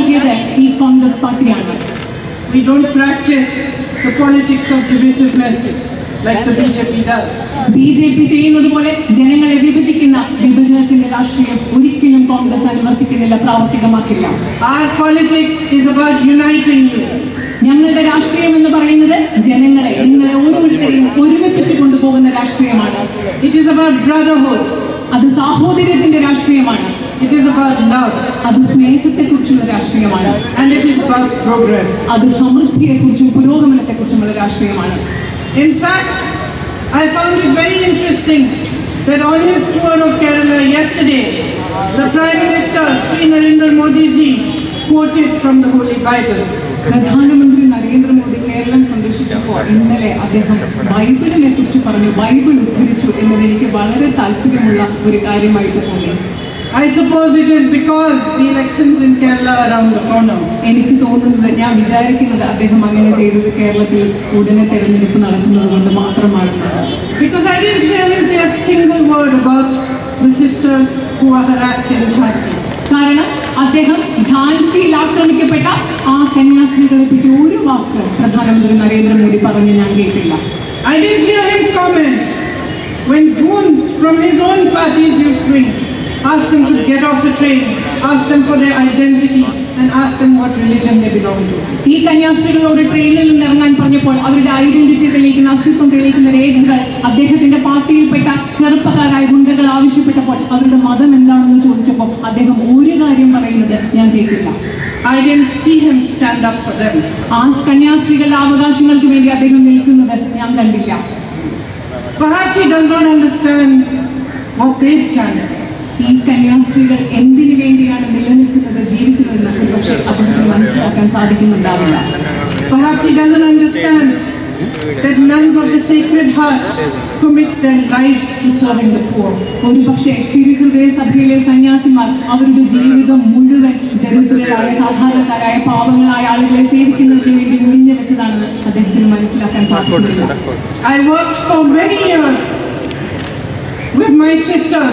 നൽകിയത് ഈ കോൺഗ്രസ് പാർട്ടിയാണ് We don't practice the politics of divisiveness like the BJP does. B J P ചെയ്യുന്നത് പോലെ ജനങ്ങളെ വിഭജിക്കുന്ന വിഭജനത്തിന്റെ രാഷ്ട്രീയം ഒരിക്കലും Congress അനുവർത്തിക്കുന്നില്ല പ്രാവർത്തികമാക്കില്ല Our politics is about uniting you. ഞങ്ങളുടെ രാഷ്ട്രീയം എന്ന് പറയുന്നത് ജനങ്ങളെ നിങ്ങളെ ഓരോരുത്തരെയും ഒരുമിപ്പിച്ചു കൊണ്ടുപോകുന്ന രാഷ്ട്രീയമാണ് It is about brotherhood. അത് സാഹോദര്യത്തിന്റെ രാഷ്ട്രീയമാണ് It is about love. അത് സ്നേഹത്തെക്കുറിച്ചുള്ള രാഷ്ട്രീയമാണ് And it is about progress. അത് സമൃദ്ധിയെക്കുറിച്ചും പുരോഗമനത്തെക്കുറിച്ചുമുള്ള രാഷ്ട്രീയമാണ് In fact, I found it very interesting that on his tour of Kerala yesterday, the Prime Minister, Sri Narendra Modi ji, quoted from the Holy Bible. പ്രധാനമന്ത്രി നരേന്ദ്രമോദി കേരളം സന്ദർശിച്ചപ്പോൾ ഇന്നലെ അദ്ദേഹം ബൈബിളിനെ കുറിച്ച് പറഞ്ഞു Bible ഉദ്ധരിച്ചു എന്നത് എനിക്ക് വളരെ താല്പര്യമുള്ള ഒരു കാര്യമായിട്ട് തോന്നി I suppose it is because the elections in Kerala are around the corner. എനിക്ക് തോന്നുന്നത് ഞാൻ വിചാരിക്കുന്നത് അദ്ദേഹം അങ്ങനെ ചെയ്തത് കേരളത്തിൽ ഉടനെ തെരഞ്ഞെടുപ്പ് നടക്കുന്നത് കൊണ്ട് മാത്രമാണ് Because I didn't hear him say a single word about the sisters who are harassed in Jhansi. കാരണം അദ്ദേഹം ഝാൻസിയിൽ ആക്രമിക്കപ്പെട്ട ആ കന്യാസ്ത്രീകളെ പറ്റി ഒരു വാക്ക് പ്രധാനമന്ത്രി നരേന്ദ്രമോദി പറഞ്ഞ് ഞാൻ കേട്ടില്ല I didn't hear him comment when goons from his own party's youth wing asked them to get off the train, asked them for their identity, and asked them what religion they belong to. ഈ കന്യാസ്ത്രീകളോട് ട്രെയിനിൽ നിന്ന് ഇറങ്ങാൻ പറഞ്ഞപ്പോൾ അവരുടെ identity തെളിയിക്കുന്ന അസ്തിത്വം തെളിയിക്കുന്ന രേഖകൾ അദ്ദേഹത്തിന്റെ പാർട്ടിയിൽപ്പെട്ട ചെറുപ്പക്കാരായ ഗുണ്ടകൾ ആവശ്യപ്പെട്ടപ്പോൾ അവരുടെ മതം എന്താണെന്ന് ചോദിച്ചപ്പോൾ അദ്ദേഹം ഒരു കാര്യം പറയുന്നത് ഞാൻ കേട്ടില്ല I didn't see him stand up for them. ആ കന്യാസ്ത്രീകളുടെ അവകാശങ്ങൾക്ക് വേണ്ടി അദ്ദേഹം നിൽക്കുന്നത് ഞാൻ കണ്ടില്ല Perhaps he does not understand what they stand for. ഈ കന്യാസ്ത്രീകൾ എന്തിനു വേണ്ടിയാണ് നിലനിൽക്കുന്നത് ജീവിക്കുന്നതെന്ന് ഒരുപക്ഷെ അദ്ദേഹത്തിന് മനസ്സിലാക്കാൻ സാധിക്കുന്നുണ്ടാവില്ല Perhaps he doesn't understand that nuns of the Sacred Heart commit their lives to serving the poor. ഒരു പക്ഷേ തിരുഹൃദയ സഭയിലെ സന്യാസിമാർ അവരുടെ ജീവിതം മുഴുവൻ ദരിദ്രരായ സാധാരണക്കാരായ പാവങ്ങളായ ആളുകളെ സേവിക്കുന്നതിന് വേണ്ടി ഒഴിഞ്ഞു വെച്ചതാണെന്ന് അദ്ദേഹത്തിന് മനസ്സിലാക്കാൻ സാധിക്കുന്നില്ല I worked for many years with my sisters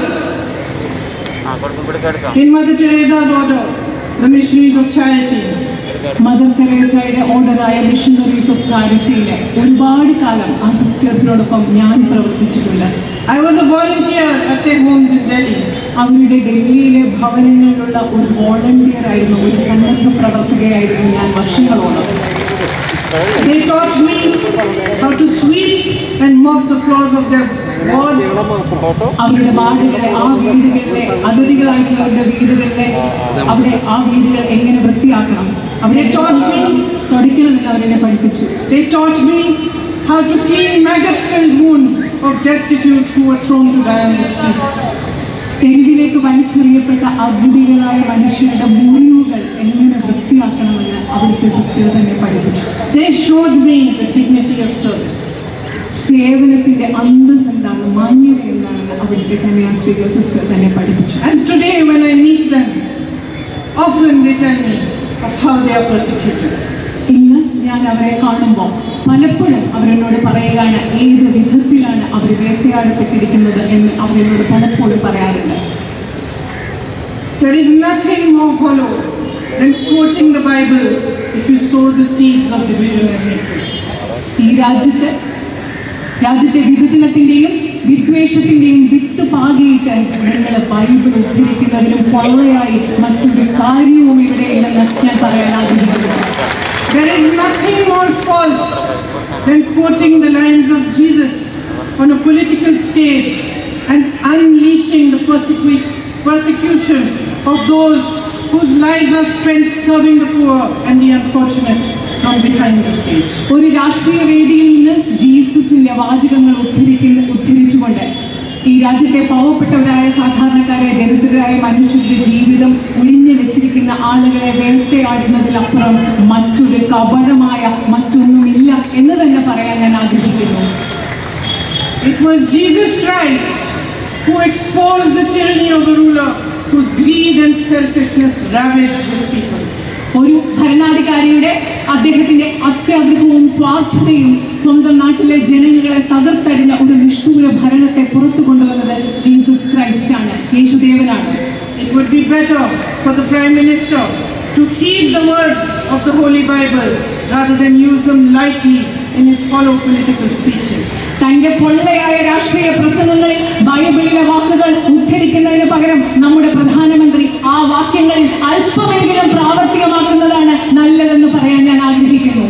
in Mother Teresa's order, the Missionaries of Charity. Mother തെരേസയുടെ ഓർഡറായ മിഷണറീസ് ഓഫ് ചാരിറ്റിയിലെ ഒരുപാട് കാലം ആ സിസ്റ്റേഴ്സിനോടൊപ്പം ഞാൻ പ്രവർത്തിച്ചിട്ടുണ്ട് I was a volunteer at their homes in Delhi. അവരുടെ ഡൽഹിയിലെ ഭവനങ്ങളിലുള്ള ഒരു വോളണ്ടിയർ ആയിരുന്നു ഒരു സന്നദ്ധ പ്രവർത്തകയായിരുന്നു ഞാൻ വർഷങ്ങളോളം They taught me how to sweep and mop the floors of their wards. അവരുടെ വാർഡുകളെ ആ വീടുകളിലെ അതിഥികളായിട്ടുള്ളവരുടെ വീടുകളിലെ അവിടെ ആ വീടുകൾ എങ്ങനെ വൃത്തിയാക്കണം അവിടെ തുടയ്ക്കണമെന്ന് അവരെന്നെ പഠിപ്പിച്ചു They taught me how to clean maggot-filled wounds of destitutes who were thrown to die on the streets. തെരുവിലേക്ക് വലിച്ചെറിയപ്പെട്ട അഗതികളായ മനുഷ്യരുടെ മുറിവുകൾ എങ്ങനെ വൃത്തിയാക്കണമെന്ന് അവിടുത്തെ സിസ്റ്റേഴ്സ് എന്നെ പഠിപ്പിച്ചു They showed me the dignity of service. സേവനത്തിന്റെ അന്തസ് എന്താണ് മാന്യത എന്താണെന്ന് അവിടുത്തെ കന്യാസ്ത്രീകൾ സിസ്റ്റേഴ്സ് എന്നെ പഠിപ്പിച്ചു And today, when I meet them, often they tell me of how they are persecuted. ഇന്ന് ഞാൻ അവരെ കാണുമ്പോൾ പലപ്പോഴും അവരെന്നോട് പറയുകയാണ് ഏത് വിധത്തിലാണ് അവർ വേട്ടയാടപ്പെട്ടിരിക്കുന്നത് എന്ന് അവരെന്നോട് പലപ്പോഴും പറയാറുണ്ട് There is nothing more hollow than quoting the Bible if you sow the seeds of division and hatred. ഈ രാജ്യത്ത് രാജ്യത്തെ വിഭജനത്തിന്റെയും വിദ്വേഷത്തിന്റെയും വിത്ത് പാകിയിട്ട് നിങ്ങൾ ബൈബിൾ ഉദ്ധരിക്കുന്നതിനും കൊള്ളയായി മറ്റൊരു കാര്യവും ഇവിടെയില്ലെന്ന് ഞാൻ പറയാൻ ആഗ്രഹിക്കുന്നു There is nothing more false than quoting the lines of Jesus on a political stage and unleashing the persecution, persecution of those whose lives are spent serving the poor and the unfortunate from behind the stage. ഒരു രാഷ്ട്രീയ വേദിയിൽ നിന്ന് ജീസസിന്റെ വാചകങ്ങൾ ഉദ്ധരിക്കുന്ന ഉദ്ധരിച്ചുകൊണ്ട് ഈ രാജ്യത്തെ പാവപ്പെട്ടവരായ സാധാരണക്കാരെ ദരിദ്രരായ മനുഷ്യരുടെ ജീവിതം ഒഴിഞ്ഞു വെച്ചിരിക്കുന്ന ആളുകളെ വേട്ടയാടുന്നതിലപ്പുറം മറ്റൊരു കപടമായ മറ്റൊന്നുമില്ല എന്ന് തന്നെ പറയാൻ ഞാൻ ആഗ്രഹിക്കുന്നു It was Jesus Christ who exposed the tyranny of the ruler whose greed and selfishness ravaged his people. ഒരു ഭരണാധികാരിയുടെ അദ്ദേഹത്തിന്റെ അത്യാഗ്രഹവും സ്വാർത്ഥതയും സ്വന്തം നാട്ടിലെ ജനങ്ങളെ തകർത്തടിഞ്ഞ ഒരു നിഷ്ഠൂര ഭരണത്തെ പുറത്തു കൊണ്ടുവന്നത് ജീസസ് ക്രൈസ്റ്റ് ആണ് യേശുദേവനാണ് It would be better for the Prime Minister to heed the words of the Holy Bible rather than use them lightly in his hollow political speeches. തന്റെ പൊള്ളയായ രാഷ്ട്രീയ പ്രസംഗങ്ങളിൽ ബൈബിളിലെ വാക്കുകൾ ഉദ്ധരിക്കുന്നതിന് പകരം നമ്മുടെ പ്രധാനമന്ത്രി ആ വാക്യങ്ങളിൽ അല്പമെങ്കിലും പ്രാവർത്തികമാക്കുന്നതാണ് നല്ലതെന്ന് പറയാൻ ഞാൻ ആഗ്രഹിക്കുന്നു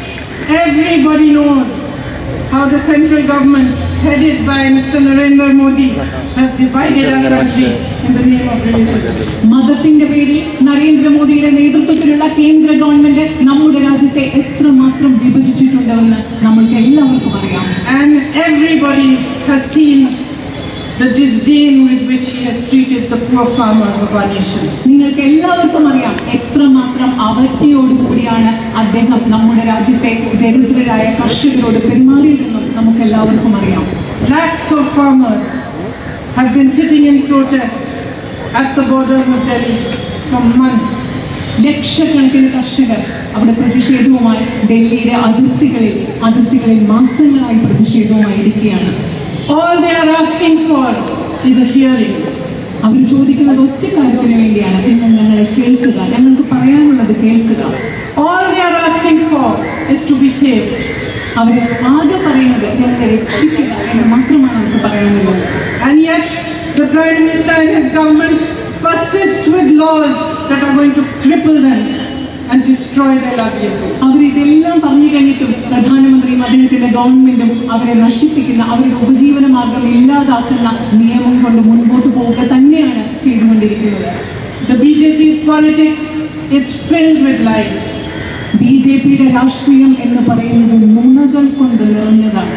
Everybody knows how the central government, headed by Mr. Narendra Modi, has divided our country in the name of religion. മതത്തിന്റെ പേരിൽ നരേന്ദ്രമോദിയുടെ നേതൃത്വത്തിലുള്ള കേന്ദ്ര ഗവൺമെന്റ് നമ്മുടെ രാജ്യത്തെ എത്രമാത്രം വിഭജിച്ചിട്ടുണ്ടെന്ന് നമ്മൾക്ക് എല്ലാവർക്കും അറിയാം And everybody has seen the disdain with which he has treated the poor farmers of our nation. നിങ്ങൾക്ക് എല്ലാവർക്കും അറിയാം എത്രമാത്രം അവജ്ഞയോടുകൂടിയാണ് അദ്ദേഹം നമ്മുടെ രാജ്യത്തെ ദരിദ്രരായ കർഷകരോട് പെരുമാറിയതെന്നും നമുക്ക് എല്ലാവർക്കും അറിയാം Lakhs of farmers have been sitting in protest at the borders of Delhi for months. ലക്ഷക്കണക്കിന് കർഷകർ അവിടെ പ്രതിഷേധവുമായി ഡൽഹിയുടെ അതിർത്തികളിൽ അതിർത്തികളിൽ മാസങ്ങളായി പ്രതിഷേധവുമായി ഇരിക്കുകയാണ് All they are asking for is a hearing. അവർ ചോദിക്കുന്നത് ഒറ്റ കാര്യത്തിന് വേണ്ടിയാണ് നിങ്ങൾ ഞങ്ങളെ കേൾക്കുക ഞങ്ങൾക്ക് പറയാനുള്ളത് കേൾക്കുക All they are asking for is to be saved. അവർ ആകെ പറയുന്നത് ഞങ്ങളെ രക്ഷിക്കുക എന്ന് മാത്രമാണ് അവർക്ക് പറയാനുള്ളത് And yet, the Prime Minister and his government persist with laws that are going to cripple them and destroy their livelihood. അവരിതെല്ലാം പറഞ്ഞു കഴിഞ്ഞിട്ടും പ്രധാനമന്ത്രിയും അദ്ദേഹത്തിന്റെ ഗവൺമെന്റും അവരെ നശിപ്പിക്കുന്ന അവരുടെ ഉപജീവന മാർഗം ഇല്ലാതാക്കുന്ന നിയമം കൊണ്ട് മുൻപോട്ട് പോവുക തന്നെയാണ് ചെയ്തുകൊണ്ടിരിക്കുന്നത് The BJP's politics is filled with lies. B J പിയുടെ രാഷ്ട്രീയം എന്ന് പറയുന്നത് നുണകൾ കൊണ്ട് നിറഞ്ഞതാണ്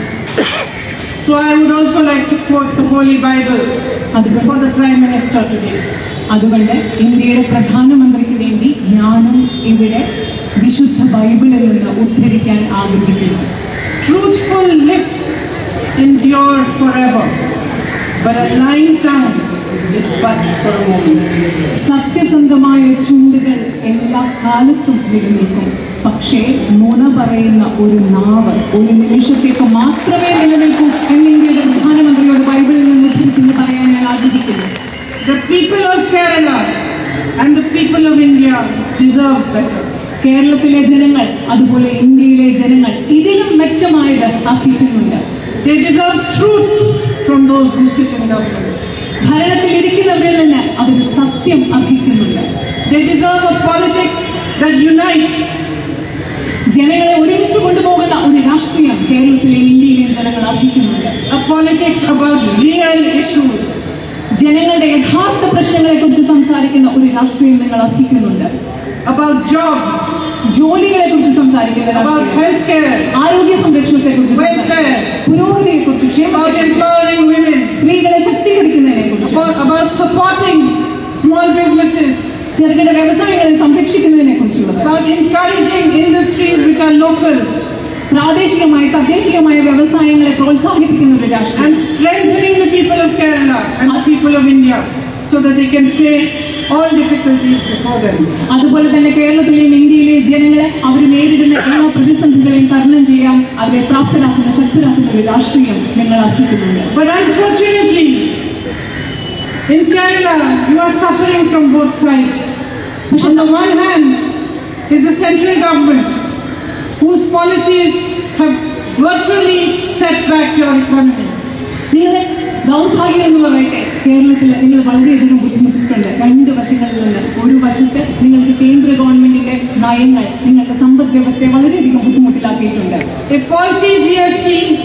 So I would also like to quote the Holy Bible അതുകൊണ്ട് for the Prime Minister today. അതുകൊണ്ട് ഇന്ത്യയുടെ പ്രധാനമന്ത്രിക്ക് വേണ്ടി ഞാനും ഇവിടെ വിശുദ്ധ ബൈബിളിൽ നിന്ന് ഉദ്ധരിക്കാൻ ആഗ്രഹിക്കുന്നു Truthful lips endure forever, but a lying tongue is but for a moment. സത്യസന്ധമായ ചുണ്ടുകൾ എല്ലാ കാലത്തും നിലനിൽക്കും പക്ഷേ നുണ പറയുന്ന ഒരു നാവ് ഒരു നിമിഷത്തേക്ക് മാത്രമേ നിലനിൽക്കൂ എന്ന് ഇന്ത്യയുടെ പ്രധാനമന്ത്രിയോട് ബൈബിളിൽ നിന്ന് ഉദ്ധരിച്ചെന്ന് പറയാൻ ഞാൻ ആഗ്രഹിക്കുന്നു The people of Kerala and the people of India deserve better. കേരളത്തിലെ ജനങ്ങൾ അതുപോലെ ഇന്ത്യയിലെ ജനങ്ങൾ ഇതിലും മെച്ചമായത് അർഹിക്കുന്നുണ്ട് They deserve truth from those who sit in government. ഭരണത്തിൽ ഇരിക്കുന്നവരിൽ നിന്ന് അവർ സത്യം അർഹിക്കുന്നുണ്ട് They deserve a politics that unites. ജനങ്ങളെ ഒരുമിച്ച് കൊണ്ടുപോകുന്ന ഒരു രാഷ്ട്രീയം കേരളത്തിലെയും ഇന്ത്യയിലെയും ജനങ്ങൾ അർഹിക്കുന്നുണ്ട് a politics about real issues, ജനങ്ങളുടെ യഥാർത്ഥ പ്രശ്നങ്ങളെ കുറിച്ച് സംസാരിക്കുന്ന ഒരു രാഷ്ട്രീയം നിങ്ങൾ അർഹിക്കുന്നുണ്ട് about jobs, ജോലികളെ കുറിച്ച് സംസാരിക്കുന്ന about രാഷ്ട്രീയം healthcare, ആരോഗ്യ സംരക്ഷണത്തെ കുറിച്ച് welfare, പുരോഗതിയെ കുറിച്ച് about ക്ഷേമത്തെ empowering women, സ്ത്രീകളെ ശക്തീകരിക്കുന്നതിനെ കുറിച്ച് about, about supporting small businesses, ചെറുകിട വ്യവസായങ്ങളെ സംരക്ഷിക്കുന്നതിനെ കുറിച്ചുള്ളത് about encouraging industries which are local പ്രാദേശികമായ തദ്ദേശീയമായ വ്യവസായങ്ങളെ പ്രോത്സാഹിപ്പിക്കുന്ന ഒരു രാഷ്ട്രീയം and strengthening the people of Kerala and the people of India so that they can face all difficulties before them. അതുപോലെ തന്നെ കേരളത്തിലെയും ഇന്ത്യയിലെയും ജനങ്ങളെ അവർ നേരിടുന്ന എല്ലാ പ്രതിസന്ധികളെയും തരണം ചെയ്യാൻ അവരെ പ്രാപ്തരാക്കുന്ന ശക്തരാക്കുന്ന ഒരു രാഷ്ട്രീയം നിങ്ങൾ അർഹിക്കുന്നുണ്ട് But unfortunately, in Kerala, you are suffering from both sides. On the one hand is the central government, whose policies have virtually set back your economy. നിങ്ങളെ ദൗർഭാഗ്യം എന്ന് പറയട്ടെ കേരളത്തിൽ നിങ്ങൾ വളരെയധികം ബുദ്ധിമുട്ടിട്ടുണ്ട് രണ്ട് വശങ്ങളിൽ നിന്ന് ഒരു വശത്ത് നിങ്ങൾക്ക് കേന്ദ്ര ഗവൺമെന്റിന്റെ നയങ്ങൾ നിങ്ങളുടെ സമ്പദ് വ്യവസ്ഥയെ വളരെയധികം ബുദ്ധിമുട്ടിലാക്കിയിട്ടുണ്ട് A faulty GST,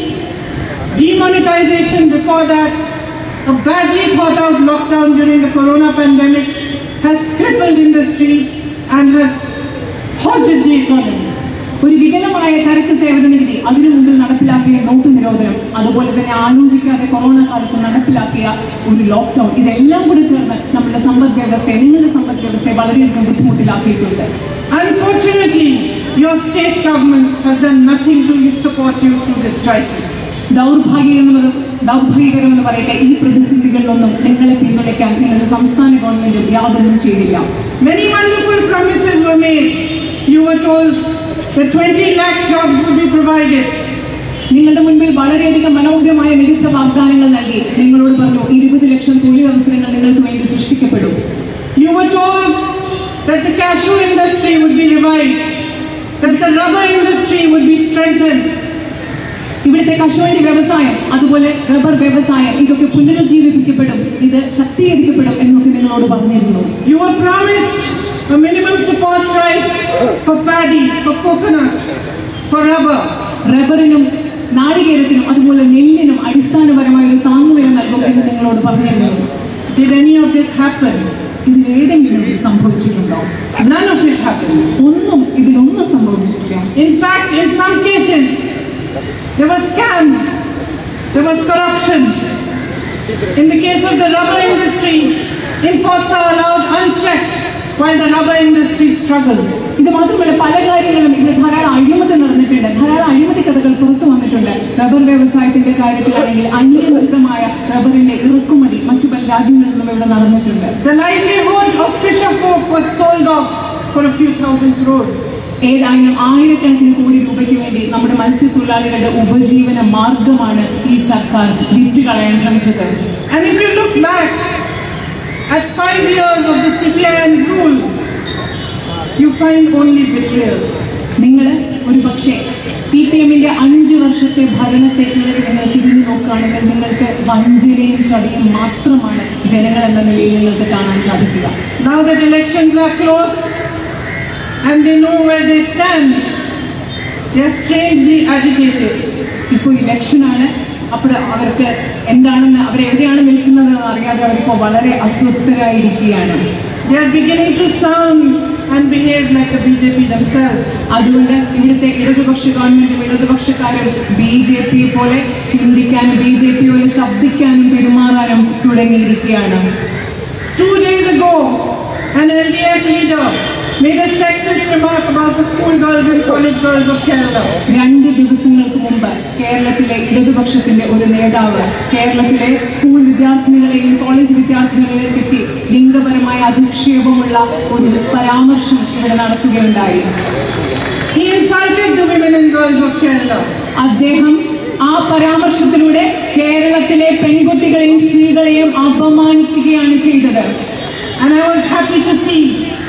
demonetization before that, a badly thought out lockdown during the corona pandemic has crippled industry and has halted the economy. ഒരു വികലമായ ചരക്ക് സേവന നികുതി അതിനു മുമ്പിൽ നടപ്പിലാക്കിയ നോട്ട് നിരോധനം അതുപോലെ തന്നെ ആലോചിക്കാതെ കൊറോണ കാലത്ത് നടപ്പിലാക്കിയ ഒരു ലോക്ക്ഡൌൺ ഇതെല്ലാം കൂടി ചേർന്ന് നമ്മുടെ സമ്പദ് വ്യവസ്ഥയെ നിങ്ങളുടെ സമ്പദ് വ്യവസ്ഥയെ വളരെയധികം ബുദ്ധിമുട്ടിലാക്കിയിട്ടുണ്ട് Unfortunately, your state government has done nothing to support you through this crisis. ദൗർഭാഗ്യമെന്ന് ദൗർഭാഗ്യകരമെന്ന് പറയട്ടെ ഈ പ്രതിസന്ധികളിലൊന്നും നിങ്ങളെ പിന്തുണയ്ക്കാൻ നിങ്ങളുടെ സംസ്ഥാന ഗവൺമെന്റും യാതൊന്നും ചെയ്തില്ല Many wonderful promises were made. You were told that 20 lakh jobs would be provided. നിങ്ങളുടെ മുൻപിൽ വളരെയധികം മനോഹരമായ മികച്ച വാഗ്ദാനങ്ങൾ നൽകി നിങ്ങളോട് പറഞ്ഞു ഇരുപത് ലക്ഷം തൊഴിലവസരങ്ങൾ നിങ്ങൾക്ക് വേണ്ടി സൃഷ്ടിക്കപ്പെടും You were told that the cashew industry would be revived, that the rubber industry would be strengthened, ഇവിടുത്തെ കശുവണ്ടി വ്യവസായം അതുപോലെ റബ്ബർ വ്യവസായം ഇതൊക്കെ പുനരുജ്ജീവിപ്പിക്കപ്പെടും ഇത് ശക്തീകരിക്കപ്പെടും എന്നൊക്കെ നിങ്ങളോട് പറഞ്ഞിരുന്നു You were promised a minimum support price for paddy, for coconut, for rubber. റബ്ബറിനും നാളികേരത്തിനും അതുപോലെ നെല്ലിനും അടിസ്ഥാനപരമായ ഒരു താങ്ങുവില നൽകും എന്ന് നിങ്ങളോട് പറഞ്ഞിരുന്നു Did any of this happen? ഇതിൽ ഏതെങ്കിലും സംഭവിച്ചിട്ടുണ്ടോ None of it happened. ഒന്നും ഇതിലൊന്നും സംഭവിച്ചിട്ടില്ല In fact, in some cases, there were scams, there was corruption. In the case of the rubber industry, imports are allowed unchecked while the rubber industry struggles. ഇത് മാത്രമല്ല പല കാര്യങ്ങളും ഇവിടെ ധാരാളം അഴിമതി നടന്നിട്ടുണ്ട് ധാരാളം അഴിമതി കഥകൾ പുറത്തു വന്നിട്ടുണ്ട് റബ്ബർ വ്യവസായത്തിന്റെ കാര്യത്തിലാണെങ്കിൽ അനിയന്ത്രിതമായ റബ്ബറിന്റെ ഇറക്കുമതി മറ്റു പല രാജ്യങ്ങളിൽ നിന്നും ഇവിടെ നടന്നിട്ടുണ്ട് The livelihood of fisher folk was sold off for a few thousand crores. ഏതായാലും ആയിരക്കണക്കിന് കോടി രൂപയ്ക്ക് വേണ്ടി നമ്മുടെ മത്സ്യത്തൊഴിലാളികളുടെ ഉപജീവന മാർഗമാണ് ഈ സർക്കാർ വിറ്റ് കളയാൻ ശ്രമിച്ചത് And if you look back at five years of the CPIM's rule, you find only betrayal. നിങ്ങൾ ഒരു പക്ഷേ സി പി എമ്മിന്റെ അഞ്ച് വർഷത്തെ ഭരണത്തേക്ക് നിങ്ങൾ തിരിഞ്ഞു നോക്കുകയാണെങ്കിൽ നിങ്ങൾക്ക് വഞ്ചനയും ചതിയും മാത്രമാണ് ജനങ്ങൾ എന്ന നിലയിൽ നിങ്ങൾക്ക് കാണാൻ സാധിക്കുക Now that elections are close and they know where they stand, they are strangely agitated. ഇപ്പോൾ ഇലക്ഷനാണ് അപ്പോൾ അവർക്ക് എന്താണെന്ന് അവരെവിടെയാണ് നിൽക്കുന്നതെന്ന് അറിയാതെ അവരിപ്പോൾ വളരെ അസ്വസ്ഥരായിരിക്കുകയാണ് They are beginning to sound and behave like the BJP themselves. അതുകൊണ്ട് ഇവിടുത്തെ ഇടതുപക്ഷ ഗവൺമെന്റും ഇടതുപക്ഷക്കാരും ബി ജെ പി പോലെ ചിന്തിക്കാനും ബി ജെ പി പോലെ ശബ്ദിക്കാനും പെരുമാറാനും തുടങ്ങിയിരിക്കുകയാണ് Two days ago, an LDF leader made a sexist remark about the school girls and college girls of Kerala. രണ്ട് ദിവസങ്ങൾക്ക് മുമ്പ് കേരളത്തിലെ ഇടതുപക്ഷത്തിന്റെ ഒരു നേതാവ് കേരളത്തിലെ സ്കൂൾ വിദ്യാർത്ഥിനികളെയും കോളേജ് വിദ്യാർത്ഥിനികളെയും പറ്റി ലിംഗപരമായ അധിക്ഷേപമുള്ള ഒരു പരാമർശം ഇവിടെ നടത്തുകയുണ്ടായി He insulted the women and girls of Kerala. അദ്ദേഹം ആ പരാമർശത്തിലൂടെ കേരളത്തിലെ പെൺകുട്ടികളെയും സ്ത്രീകളെയും അപമാനിക്കുകയാണ് ചെയ്തത് And I was happy to see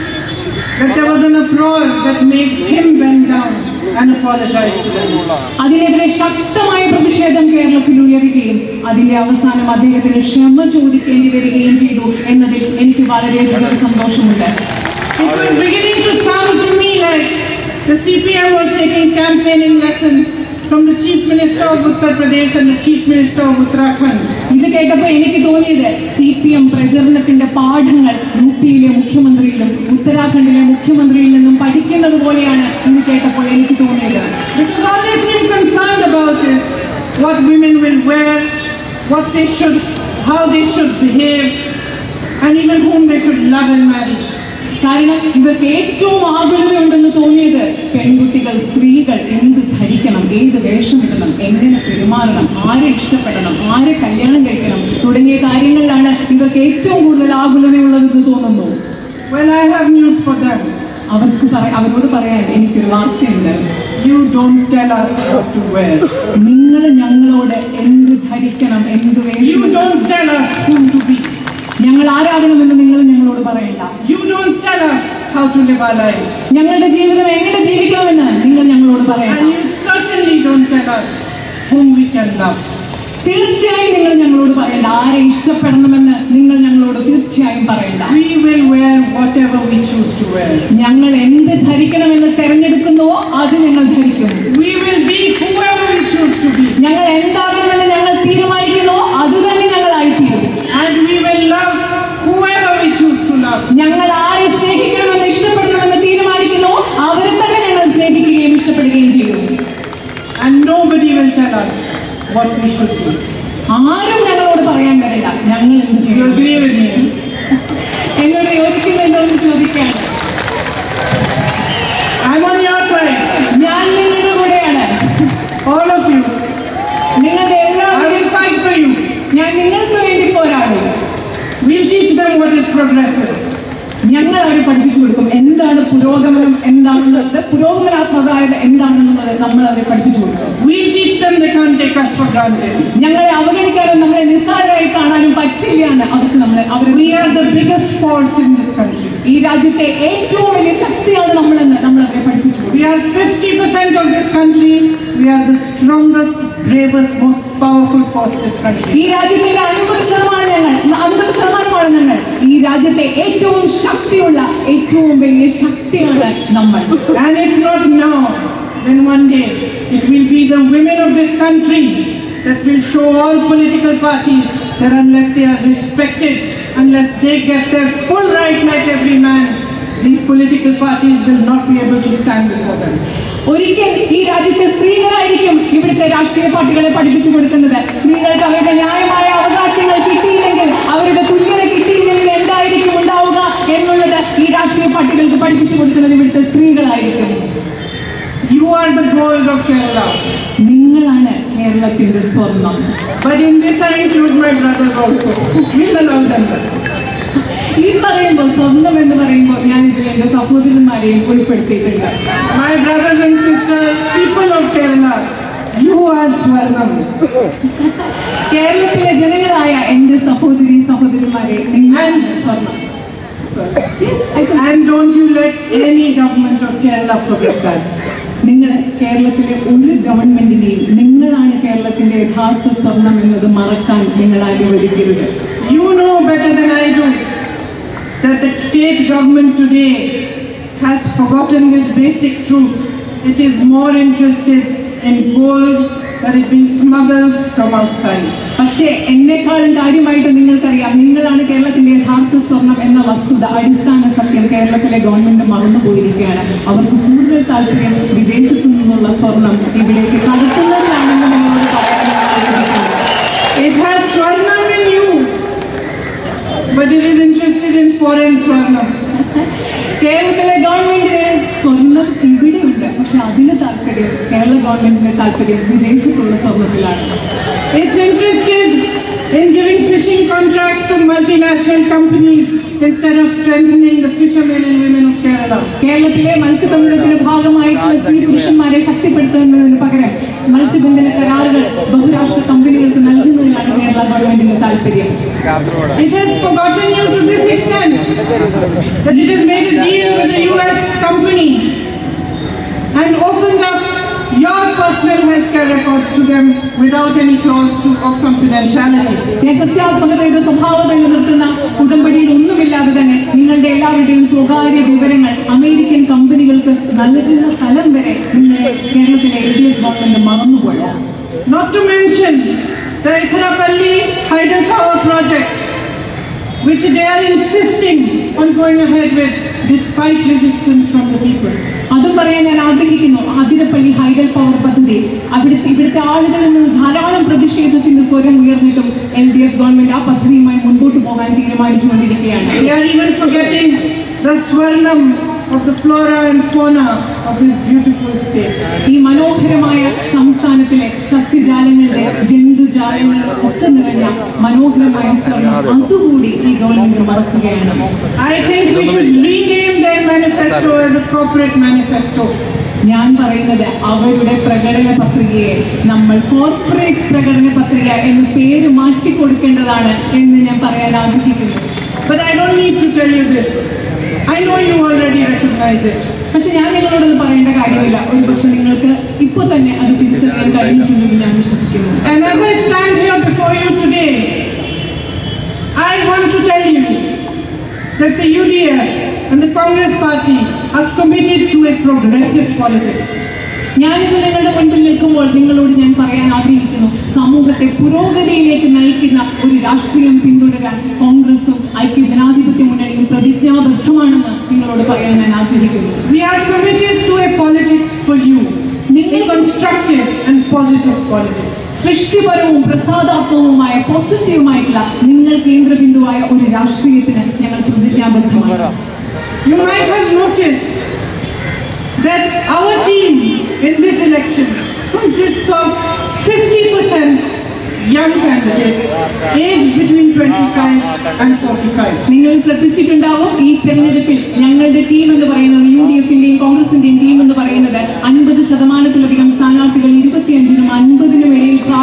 that there was an uproar that made him bend down and apologize to them. അതിനെതിരെ ശക്തമായ പ്രതിഷേധം കേരളത്തിൽ ഉയരുകയും അതിന്റെ അവസാനം അദ്ദേഹത്തിന് ക്ഷമ ചോദിക്കേണ്ടി വരികയും ചെയ്തു എന്നതിൽ എനിക്ക് വളരെയധികം സന്തോഷമുണ്ട് It was beginning to sound to me like the CPM was taking campaigning lessons from the Chief Minister of Uttar Pradesh and the Chief Minister of Uttarakhand. ഇത് കേട്ടപ്പോൾ എനിക്ക് തോന്നിയത് സി പി എം പ്രചരണത്തിന്റെ പാഠങ്ങൾ യു പിയിലെ മുഖ്യമന്ത്രിയിലും ഉത്തരാഖണ്ഡിലെ മുഖ്യമന്ത്രിയിൽ നിന്നും പഠിക്കുന്നത് പോലെയാണ് ഇത് കേട്ടപ്പോൾ എനിക്ക് തോന്നിയത് Because all they seem concerned about is what women will wear, what they should, how they should behave, and even whom they should love and marry. കാരണം ഇവർക്ക് ഏറ്റവും ആകുലതയുണ്ടെന്ന് തോന്നിയത് പെൺകുട്ടികൾ സ്ത്രീകൾ എന്ത് ധരിക്കണം ഏത് വേഷമിടണം എങ്ങനെ പെരുമാറണം ആരെ ഇഷ്ടപ്പെടണം ആരെ കല്യാണം കഴിക്കണം തുടങ്ങിയ കാര്യങ്ങളിലാണ് ഇവർക്ക് ഏറ്റവും കൂടുതൽ ആകുലതയുള്ളതെന്ന് തോന്നുന്നു Well, I have news for them. അവർക്ക് പറ- അവരോട് പറയാൻ എനിക്കൊരു വാർത്തയുണ്ട് You don't tell us what to wear. നിങ്ങൾ ഞങ്ങളോട് എന്ത് ധരിക്കണം എന്ത് You വേഷം don't tell us whom to be. ഞങ്ങൾ ആരാകണമെന്ന് നിങ്ങൾ ഞങ്ങളോട് പറയണ്ട You don't tell us how to live our lives. ഞങ്ങളുടെ ജീവിതം എങ്ങനെ ജീവിക്കണമെന്ന് നിങ്ങൾ ഞങ്ങളോട് പറയണ്ട And you certainly don't tell us whom we can love. തീർച്ചയായും നിങ്ങൾ ഞങ്ങളോട് പറയണ്ട ആരെ ഇഷ്ടപ്പെടണമെന്ന് നിങ്ങൾ ഞങ്ങളോട് തീർച്ചയായും പറയണ്ട We will wear whatever we choose to wear. ഞങ്ങൾ എന്ത് ധരിക്കണമെന്ന് തെരഞ്ഞെടുക്കുന്നുവോ അത് ഞങ്ങൾ ധരിക്കും We will be whoever we choose to be. ഞങ്ങൾ എന്താകണമെന്ന് ഞങ്ങൾ തീരുമാനിക്കുന്നുവോ അത് തന്നെ ഞങ്ങളായിത്തീരും And we will love whoever we choose to love. ഞങ്ങൾ ആരെ സ്നേഹിക്കണമെന്ന് ഇഷ്ടപ്പെടണമെന്ന് തീരുമാനിക്കുന്നുവോ അവരെ തന്നെ ഞങ്ങൾ സ്നേഹിക്കുകയും ഇഷ്ടപ്പെടുകയും ചെയ്യും And nobody will tell us what we should do. ആരും ഞങ്ങളോട് പറയാൻ വരണ്ട ഞങ്ങൾ എന്ത് You ചെയ്യും agree with me? എന്നോട് യോജിക്കുന്നുണ്ടോ എന്ന് ചോദിക്കുകയാണ് I'm on your side. ഞാൻ നിങ്ങളുടെ കൂടെയാണ് All of you. നിങ്ങളുടെ I എല്ലാവരും will fight for you. ഞാൻ നിങ്ങൾക്ക് വേണ്ടി പോരാടും We'll teach them what is progressive. ഞങ്ങൾ അവരെ പഠിപ്പിച്ചു കൊടുക്കും എന്താണ് പുരോഗമനം എന്താണെന്നുള്ളത് പുരോഗമനാത്മകത എന്താണെന്നുള്ളത് നമ്മൾ അവരെ പഠിപ്പിച്ചു കൊടുക്കും We'll teach them they can't take us for granted. ഞങ്ങളെ അവഗണിക്കാനും നമ്മളെ നിസ്സാരമായി കാണാനും പറ്റില്ല എന്ന് അവർക്ക് നമ്മളെ അവർ We are the biggest force in this country. ഈ രാജ്യത്തെ ഏറ്റവും വലിയ ശക്തിയാണ് നമ്മളെന്ന് നമ്മൾ അവരെ പഠിപ്പിച്ചു കൊടുക്കും. We are 50% of this country. We are the strongest, bravest, most powerful force in this country. ഈ രാജ്യത്തിന്റെ അൻപത് ശതമാനം ഞങ്ങൾ അൻപത് ശതമാനമാണ് ഞങ്ങൾ ഈ രാജ്യത്തെ ഏറ്റവും ശക്തിയുള്ള ഏറ്റവും വലിയ ശക്തിയാണ് നമ്മൾ And if not now, then one day it will be the women of this country that will show all political parties that unless they are respected, unless they get their full right like every man, these political parties will not be able to stand before them. ഒരിക്കൽ ഈ രാജ്യത്തെ സ്ത്രീകളായിരിക്കും ഇവിടുത്തെ രാഷ്ട്രീയ പാർട്ടികളെ പഠിപ്പിച്ചു കൊടുക്കുന്നത് സ്ത്രീകൾക്ക് അവരുടെ ന്യായമായ അവകാശങ്ങൾ കിട്ടിയില്ലെങ്കിൽ അവരുടെ തുല്യത കിട്ടിയില്ലെങ്കിൽ എന്തായിരിക്കും ഉണ്ടാവുക എന്നുള്ളത് ഈ രാഷ്ട്രീയ പാർട്ടികൾക്ക് പഠിപ്പിച്ചു കൊടുക്കുന്നത് ഇവിടുത്തെ സ്ത്രീകളായിരിക്കും You are the gold of Kerala. നിങ്ങളാണ് കേരളത്തിന്റെ സ്വർണം But in this I include my brothers also. We'll allow them that. ഈ പറയുമ്പോൾ സ്വർണം എന്ന് പറയുമ്പോൾ ഞാൻ ഇതിൽ എന്റെ സഹോദരന്മാരെയും ഉൾപ്പെടുത്തിയിട്ടുണ്ട് My brothers and sisters, people of Kerala, you are Swarnam. കേരളത്തിലെ ജനങ്ങളായ എന്റെ സഹോദരി സഹോദരന്മാരെ നിങ്ങളാണ് സ്വർണം Yes, I can- And don't you let any government of Kerala forget that. നിങ്ങൾ കേരളത്തിലെ ഒരു ഗവൺമെന്റിനെയും നിങ്ങളാണ് കേരളത്തിന്റെ യഥാർത്ഥ സ്വർണം എന്നത് മറക്കാൻ നിങ്ങൾ അനുവദിക്കരുത് You know better than I do that the state government today has forgotten this basic truth. It is more interested in gold that is being smuggled from outside. പക്ഷേ എന്നെക്കാളും കാര്യമായിട്ട് നിങ്ങൾക്കറിയാം നിങ്ങളാണ് കേരളത്തിന്റെ യഥാർത്ഥ സ്വർണം എന്ന വസ്തുത അടിസ്ഥാന സത്യം കേരളത്തിലെ ഗവൺമെന്റ് മറന്നുപോയിരിക്കുകയാണ് അവർക്ക് കൂടുതൽ താല്പര്യം വിദേശത്തു നിന്നുള്ള സ്വർണം ഇവിടേക്ക് കടത്തുന്നതിലാണെന്ന് നിങ്ങളോട് പറയാൻ ഞാൻ ആഗ്രഹിക്കുന്നു. It has Swarnam in you, but it is interested in foreign Swarnam. കേരളത്തിലെ ഗവൺമെന്റിന് സ്വർണം ഇവിടെയുണ്ട് പക്ഷെ അതിന് താല്പര്യം കേരള ഗവൺമെന്റിന്റെ താല്പര്യം വിദേശത്തുള്ള സ്വർണത്തിലാണ് It's interested in giving fishing contracts to multinational companies instead of strengthening the fishermen and women of Kerala. കേരളത്തിലെ മത്സ്യബന്ധനത്തിന്റെ ഭാഗമായിട്ടുള്ള സ്ത്രീ പുരുഷന്മാരെ ശക്തിപ്പെടുത്തുന്നതിന് പകരം മത്സ്യബന്ധന കരാറുകൾ ബഹുരാഷ്ട്ര കമ്പനികൾക്ക് നൽകുന്നതിലാണ് കേരള ഗവൺമെന്റിന്റെ താല്പര്യം It has forgotten you to this extent that it has made a deal with a US company and opened up your personal healthcare records to them without any clause to, of confidentiality. രഹസ്യാത്മകതയുടെ സ്വഭാവം നിലനിർത്തുന്ന ഉടമ്പടിയിൽ ഒന്നുമില്ലാതെ തന്നെ നിങ്ങളുടെ എല്ലാവരുടെയും സ്വകാര്യ വിവരങ്ങൾ American കമ്പനികൾക്ക് നൽകുന്ന സ്ഥലം വരെ നിങ്ങൾ കേരളത്തിലെ എൽ ഡി എഫ് ഗവൺമെന്റ് മറന്നുപോയോ Not to mention the Itharapalli hydropower project, which they are insisting on going ahead with despite resistance from the people. അതും പറയാൻ ഞാൻ ആഗ്രഹിക്കുന്നു ആതിരപ്പള്ളി ഹൈഡൽ പവർ പദ്ധതി അവിടുത്തെ ഇവിടുത്തെ ആളുകളിൽ നിന്ന് ധാരാളം പ്രതിഷേധത്തിന്റെ സ്വരം ഉയർന്നിട്ടും എൽ ഡി എഫ് ഗവൺമെന്റ് ആ പദ്ധതിയുമായി മുൻപോട്ട് പോകാൻ തീരുമാനിച്ചുകൊണ്ടിരിക്കുകയാണ് They are even forgetting the Swarnam of the flora and fauna of this beautiful state. ഈ മനോഹരമായ സംസ്ഥാനത്തിലെ സസ്യജാലങ്ങളുടെ ജന്തുജാലങ്ങളുടെ ഒക്കെ നിറഞ്ഞ മനോഹരമായ സ്വർണം അതുകൂടി ഈ ഗവൺമെന്റ് മറക്കുകയാണ് I think we should rename their manifesto as a corporate manifesto. ഞാൻ പറയുന്നത് അവരുടെ പ്രകടന പത്രികയെ നമ്മൾ കോർപ്പറേറ്റ് പ്രകടന പത്രിക എന്ന് പേര് മാറ്റി കൊടുക്കേണ്ടതാണ് എന്ന് ഞാൻ പറയാൻ ആഗ്രഹിക്കുന്നു But I don't need to tell you this. I know you already recognize it. പക്ഷെ ഞാൻ നിങ്ങളോടത് പറയേണ്ട കാര്യമില്ല ഒരു പക്ഷെ നിങ്ങൾക്ക് ഇപ്പോൾ തന്നെ അത് തിരിച്ചറിയാൻ കഴിഞ്ഞിട്ടുണ്ടെന്ന് ഞാൻ വിശ്വസിക്കുന്നു And as I stand here before you today, I want to tell you that the UDF and the Congress Party are committed to a progressive politics. ഞാനിന്ന് നിങ്ങളുടെ മുൻപിൽ നിൽക്കുമ്പോൾ നിങ്ങളോട് ഞാൻ പറയാൻ ആഗ്രഹിക്കുന്നു സമൂഹത്തെ പുരോഗതിയിലേക്ക് നയിക്കുന്ന ഒരു രാഷ്ട്രീയം പിന്തുടരാൻ കോൺഗ്രസും ഐക്യ ജനാധിപത്യ മുന്നണിയും പ്രതിജ്ഞാബദ്ധമാണെന്ന് നിങ്ങളോട് പറയാൻ ഞാൻ ആഗ്രഹിക്കുന്നു We are committed to a politics for you, a constructive and positive politics. സൃഷ്ടിപരവും പ്രസാദാത്മകവുമായ പോസിറ്റീവുമായിട്ടുള്ള നിങ്ങൾ കേന്ദ്രബിന്ദുവായ ഒരു രാഷ്ട്രീയത്തിന് ഞങ്ങൾ പ്രതിജ്ഞാബദ്ധമാണ് You might have noticed that our team in this election consists of 50% young candidates aged between 25 and 45. നിങ്ങൾ ശ്രദ്ധിച്ചിട്ടുണ്ടാവും ഈ തെരഞ്ഞെടുപ്പിൽ ഞങ്ങളുടെ ടീം എന്ന് പറയുന്നത് യു ഡി എഫിന്റെയും കോൺഗ്രസിന്റെയും ടീം എന്ന് പറയുന്നത് അൻപത് ശതമാനത്തിലധികം സ്ഥാനാർത്ഥികൾ ഇരുപത്തിയഞ്ചിനും അൻപതിനും ഇടയിൽ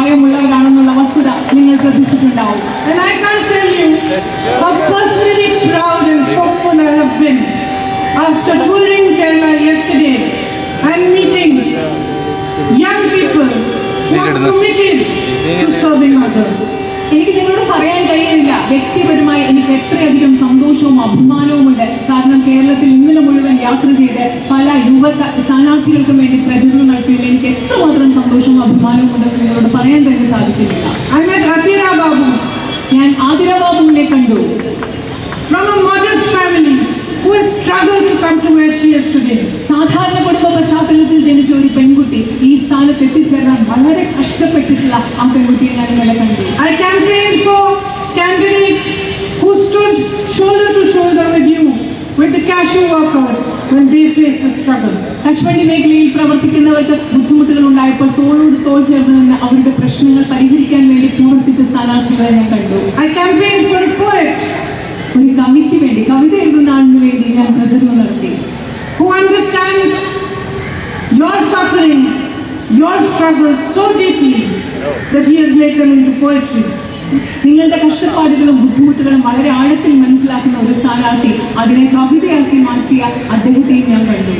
are committed to serving others. എനിക്ക് നിങ്ങളോട് പറയാൻ കഴിയുന്നില്ല വ്യക്തിപരമായി എനിക്ക് എത്രയധികം സന്തോഷവും അഭിമാനവുമുണ്ട് കാരണം കേരളത്തിൽ ഇന്നലെ മുഴുവൻ യാത്ര ചെയ്ത് പല യുവ ക- സ്ഥാനാർത്ഥികൾക്കും വേണ്ടി പ്രചരണം നടത്തിയതിൽ എനിക്ക് എത്രമാത്രം സന്തോഷവും അഭിമാനവും ഉണ്ടെന്ന് നിങ്ങളോട് പറയാൻ തന്നെ സാധിക്കുന്നില്ല I met Atira Babu ഞാൻ ആതിരബാബുവിനെ കണ്ടു from a modest family who has struggled to come to where she is today. സാധാരണ കുടുംബ പശ്ചാത്തലത്തിൽ ജനിച്ച ഒരു പെൺകുട്ടി ഈ സ്ഥാനത്ത് എത്തിച്ചേരാൻ വളരെ കഷ്ടപ്പെട്ടിട്ടുള്ള ആ പെൺകുട്ടിയെ ഞാൻ ഇന്നലെ കണ്ടു I campaigned for candidates who stood shoulder to shoulder with you, with the cashew workers when they faced a struggle. Kashmiri മേഖലയിൽ പ്രവർത്തിക്കുന്നവർക്ക് ബുദ്ധിമുട്ടുകൾ ഉണ്ടായപ്പോൾ തോളോട് തോൾ ചേർന്ന് നിന്ന് അവരുടെ പ്രശ്നങ്ങൾ പരിഹരിക്കാൻ വേണ്ടി പ്രവർത്തിച്ച സ്ഥാനാർത്ഥികളെ ഞാൻ കണ്ടു I campaigned for a poet ഒരു കവിക്ക് വേണ്ടി കവിത എഴുതുന്ന ആളിന് വേണ്ടി ഞാൻ പ്രചരണം നടത്തി who understands your suffering, your struggles so deeply that he has made them into poetry. നിങ്ങളുടെ കഷ്ടപ്പാടുകളും ബുദ്ധിമുട്ടുകളും വളരെ ആഴത്തിൽ മനസ്സിലാക്കുന്ന ഒരു സ്ഥാനാർത്ഥി അതിനെ കവിതയാക്കി മാറ്റിയ അദ്ദേഹത്തെയും ഞാൻ കണ്ടു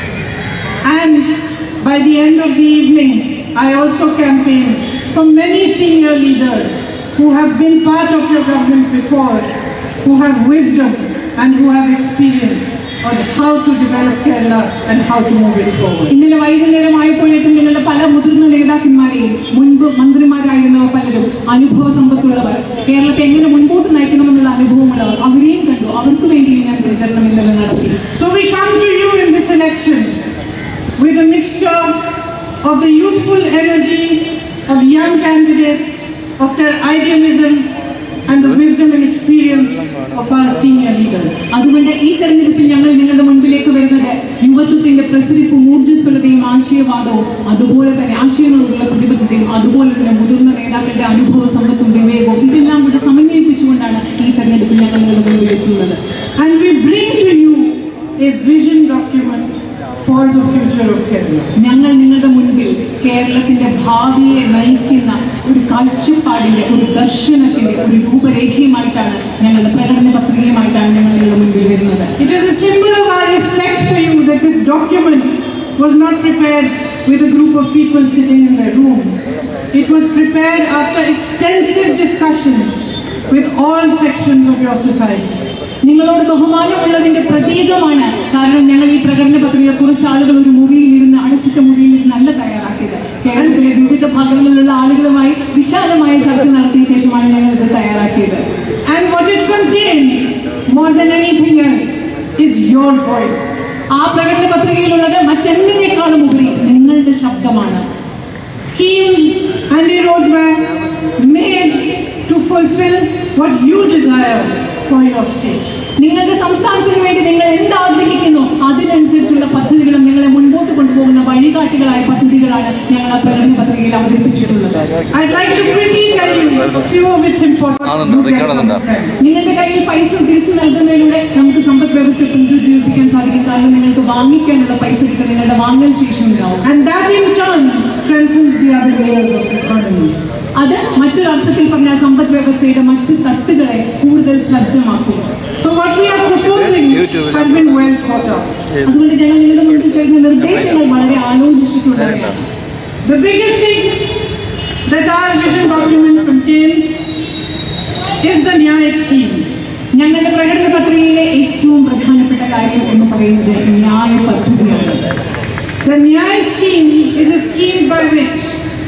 And by the end of the evening, I also campaigned for many senior leaders who have been part of your government before, who have wisdom and who have experience on how to develop Kerala and how to move it forward. ഇന്നലെ വൈകുന്നേരം ആയപ്പോഴേക്കും നിങ്ങളുടെ പല മുതിർന്ന നേതാക്കന്മാരെയും മുൻപ് മന്ത്രിമാരായിരുന്നവർ പലരും അനുഭവ സമ്പത്തുള്ളവർ കേരളത്തെ എങ്ങനെ മുൻപോട്ട് നയിക്കണമെന്നുള്ള അനുഭവമുള്ളവർ അവരെയും കണ്ടു അവർക്ക് വേണ്ടിയും ഞാൻ പ്രചരണം ഇന്നലെ നടത്തി So we come to you in this election with a mixture of the youthful energy of young candidates, of their idealism and the wisdom and experience of our senior leaders. അതുകൊണ്ട് ഈ തെരഞ്ഞെടുപ്പിൽ ഞങ്ങൾ നിങ്ങളുടെ മുൻപിലേക്ക് വരുന്നത് യുവത്വത്തിന്റെ പ്രസരിപ്പും ഊർജ്ജസ്വലതയും ആശയവാദവും അതുപോലെ തന്നെ ആശയങ്ങളോടുള്ള പ്രതിബദ്ധതയും അതുപോലെ തന്നെ മുതിർന്ന നേതാക്കളുടെ അനുഭവ സമ്പത്തും വിവേകവും ഇതെല്ലാം കൂടെ സമന്വയിപ്പിച്ചുകൊണ്ടാണ് ഈ തെരഞ്ഞെടുപ്പിൽ ഞങ്ങൾ നിങ്ങളുടെ മുൻപിൽ എത്തുന്നത് And we bring to you a vision document for the future of Kerala. ഞങ്ങൾ നിങ്ങളുടെ മുൻപിൽ കേരളത്തിന്റെ ഭാവിയെ നയിക്കുന്ന ഒരു കാഴ്ചപ്പാടിന്റെ ഒരു ദർശനത്തിന്റെ ഒരു രൂപരേഖയുമായിട്ടാണ് ഞങ്ങളുടെ പ്രകടന പത്രികയുമായിട്ടാണ് ഞങ്ങൾ നിങ്ങളുടെ മുൻപിൽ വരുന്നത് It is a symbol of our respect for you that this document was not prepared with a group of people sitting in their rooms. It was prepared after extensive discussions with all sections of your society. നിങ്ങളോട് ബഹുമാനമുള്ളതിന്റെ പ്രതീകമാണ് കാരണം ഞങ്ങൾ ഈ പ്രകടന പത്രിക കുറച്ച് ആളുകൾ ഒരു മുറിയിൽ ഇരുന്ന് അടച്ചിട്ട മുറിയിൽ ഇരുന്നല്ല തയ്യാറാക്കിയത് കേരളത്തിലെ വിവിധ ഭാഗങ്ങളിലുള്ള ആളുകളുമായി വിശാലമായ ചർച്ച നടത്തിയ ശേഷമാണ് ഞങ്ങൾ ഇത് തയ്യാറാക്കിയത് And what it contains, more than anything else, is your voice. ആ പ്രകടന പത്രികയിലുള്ളത് മറ്റെന്തിനേക്കാളും ഉപരി നിങ്ങളുടെ ശബ്ദമാണ് Schemes and a roadmap made to fulfill what you desire for your state. നിങ്ങളുടെ സംസ്ഥാനത്തിന് വേണ്ടി നിങ്ങൾ എന്താഗ്രഹിക്കുന്നു അതിനനുസരിച്ചുള്ള പദ്ധതികളും നിങ്ങളെ മുൻപോട്ട് കൊണ്ടുപോകുന്ന വഴികാട്ടികളായ പദ്ധതികളാണ് ഞങ്ങൾ ആ പ്രകടന പത്രികയിൽ അവതരിപ്പിച്ചിട്ടുള്ളത് I'd like to quickly tell you a few of its important ആണെന്ന് you get some റിക്കാർഡുണ്ട്. strength. നിങ്ങളുടെ കയ്യിൽ പൈസ തിരിച്ചു നൽകുന്നതിലൂടെ നമുക്ക് സമ്പദ് വ്യവസ്ഥ പുനരുജ്ജീവിപ്പിക്കാൻ സാധിക്കും കാരണം നിങ്ങൾക്ക് വാങ്ങിക്കാനുള്ള പൈസ കിട്ടും നിങ്ങളുടെ വാങ്ങൽ ശേഷി ഉണ്ടാവും And that in turn strengthens the other layers of the economy. അത് മറ്റൊരർത്ഥത്തിൽ പറഞ്ഞാൽ സമ്പദ് വ്യവസ്ഥയുടെ മറ്റു തട്ടുകളെ കൂടുതൽ സജ്ജമാക്കും So what we are proposing has been well thought out. അതുകൊണ്ട് ഞങ്ങൾ നിങ്ങളുടെ മുൻപിൽ തരുന്ന നിർദ്ദേശങ്ങൾ വളരെ ആലോചിച്ചിട്ടുള്ളവയാണ് The biggest thing that our vision document contains is the Nyaya scheme. ഞങ്ങളുടെ പ്രകടന പത്രികയിലെ ഏറ്റവും പ്രധാനപ്പെട്ട കാര്യം എന്ന് പറയുന്നത് ന്യായ പദ്ധതിയാണ് The Nyaya scheme is a scheme by which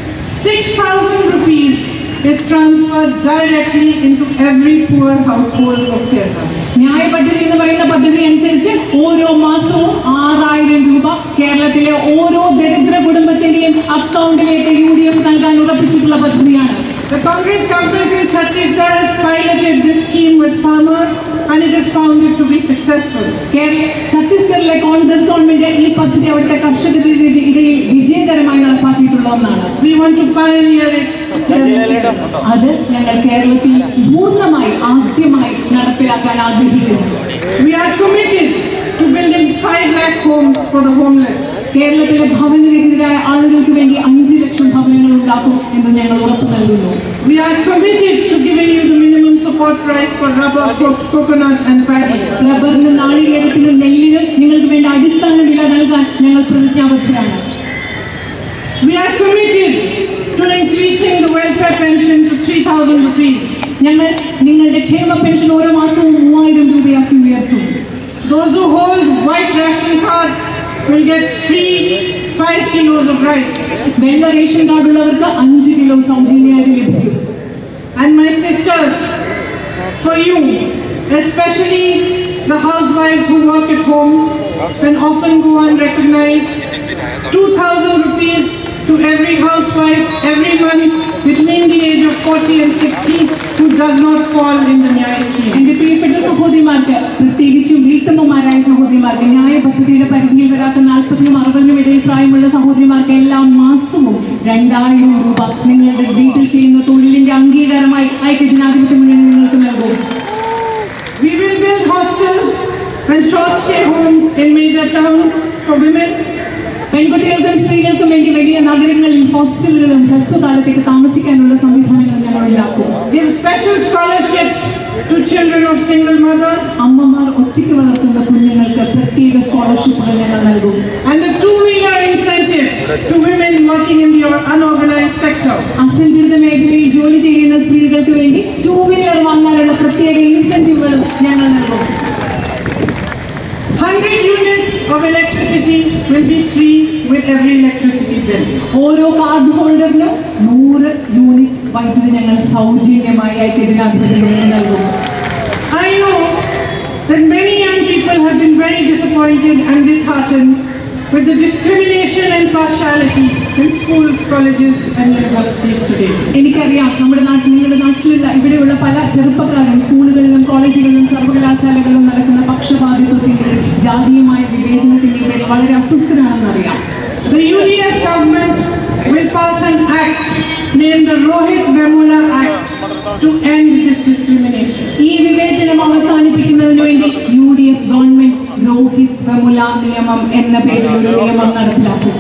6,000 rupees is transferred directly into every poor household of Kerala. ന്യായ പദ്ധതി എന്ന് പറയുന്ന പദ്ധതി അനുസരിച്ച് ഓരോ മാസവും ആറായിരം രൂപ കേരളത്തിലെ ഓരോ ദരിദ്ര കുടുംബത്തിന്റെയും അക്കൗണ്ടിലേക്ക് യു ഡി എഫ് നൽകാൻ ഉറപ്പിച്ചിട്ടുള്ള പദ്ധതിയാണ് The Congress government in Chhattisgarh has piloted this scheme with farmers and it is found it to be successful. Kerala ഛത്തീസ്ഗഡിലെ കോൺഗ്രസ് ഗവൺമെന്റ് ഈ പദ്ധതി അവിടുത്തെ കർഷകരുടെ ഇടയിൽ വിജയകരമായി നടപ്പാക്കിയിട്ടുള്ള ഒന്നാണ് We want to pioneer it here in Kerala. അത് ഞങ്ങൾ കേരളത്തിൽ പൂർണ്ണമായി ആദ്യമായി നടപ്പിലാക്കാൻ ആഗ്രഹിക്കുന്നു We are committed to building 5 lakh homes for the homeless. കേരളത്തിലെ ഭവനരഹിതരായ ആളുകൾക്ക് വേണ്ടി അഞ്ച് ലക്ഷം ഭവനങ്ങൾ ഉണ്ടാക്കും എന്ന് ഞങ്ങൾ ഉറപ്പു നൽകുന്നു We are committed to giving you the minimum support price for rubber, co- coconut and paddy. റബ്ബറിനും നാളികേരത്തിനും നെല്ലിനും നിങ്ങൾക്ക് വേണ്ട അടിസ്ഥാന വില നൽകാൻ ഞങ്ങൾ പ്രതിജ്ഞാബദ്ധരാണ് We are committed to pension to 3,000 rupees. ഞങ്ങൾ നിങ്ങളുടെ ക്ഷേമ പെൻഷൻ ഓരോ മാസവും മൂവായിരം രൂപയാക്കി ഉയർത്തും Those who hold white ration cards will get free 5 kilos of rice. വെള്ള റേഷൻ കാർഡുള്ളവർക്ക് അഞ്ച് കിലോ സൗജന്യമായിട്ട് ലഭിക്കും And my sisters, for you, especially the housewives who work at home and often go unrecognized, 2,000 rupees to every housewife every month between the age of 40 and 60 who does not fall in the Nyaya scheme. എന്റെ പ്രിയപ്പെട്ട സഹോദരിമാർക്ക് പ്രത്യേകിച്ചും വീട്ടമ്മമാരായ സഹോദരിമാർക്ക് ന്യായ പദ്ധതിയുടെ പരിധിയിൽ വരാത്ത നാൽപ്പതിനും അറുപതിനും ഇടയിൽ പ്രായമുള്ള സഹോദരിമാർക്ക് എല്ലാ മാസവും രണ്ടായിരം രൂപ നിങ്ങളുടെ വീട്ടിൽ ചെയ്യുന്ന തൊഴിലിന്റെ അംഗീകാരമായി ഐക്യജനാധിപത്യ മുന്നണി നിങ്ങൾക്ക് നൽകും We will build hostels and short stay homes in major towns for women പെൺകുട്ടികൾക്കും സ്ത്രീകൾക്കും വേണ്ടി വലിയ നഗരങ്ങളിൽ ഹോസ്റ്റലുകളും ഹ്രസ്വകാലത്തേക്ക് താമസിക്കാനുള്ള സംവിധാനങ്ങൾ ഞങ്ങൾ ഉണ്ടാക്കും give special scholarship to children of single mothers അമ്മമാർ ഒറ്റയ്ക്ക് വളർത്തുന്ന കുഞ്ഞുങ്ങൾക്ക് പ്രത്യേക സ്കോളർഷിപ്പുകൾ ഞങ്ങൾ നൽകും and a two-wheeler incentive to women working in the unorganized sector. അസംഘടിത മേഖലയിൽ ജോലി ചെയ്യുന്ന സ്ത്രീകൾക്ക് വേണ്ടി ടൂ വീലർ വാങ്ങാനുള്ള പ്രത്യേക ഇൻസെന്റീവുകളും ഞങ്ങൾ നൽകും 100 units of electricity will be free with every electricity bill. ഓരോ കാർഡ് ഹോൾഡറിനും നൂറ് യൂണിറ്റ് വൈദ്യുതി ഞങ്ങൾ സൗജന്യമായി ഐക്യജനാധിപത്യത്തിന് നൽകും I know that many young people have been very disappointed and disheartened with the discrimination and partiality in schools, colleges and universities today. എനിക്കറിയാം നമ്മുടെ നാട്ടിൽ നിങ്ങളുടെ നാട്ടിലുള്ള ഇവിടെയുള്ള പല ചെറുപ്പക്കാരും സ്കൂളുകളിലും കോളേജുകളിലും സർവകലാശാലകളിലും നടക്കുന്ന പക്ഷപാതിത്വത്തിന്റെയും ജാതീയമായ വിവേചനത്തിന്റെയും പേരിൽ വളരെ അസ്വസ്ഥരാണെന്നറിയാം The UDF government will pass an act named the Rohit Vemula Act to end this discrimination. ഈ വിവേചനം അവസാനിപ്പിക്കുന്നതിന് വേണ്ടി U D F government Rohith Vemula നിയമം എന്ന പേരിൽ ഒരു നിയമം നടപ്പിലാക്കും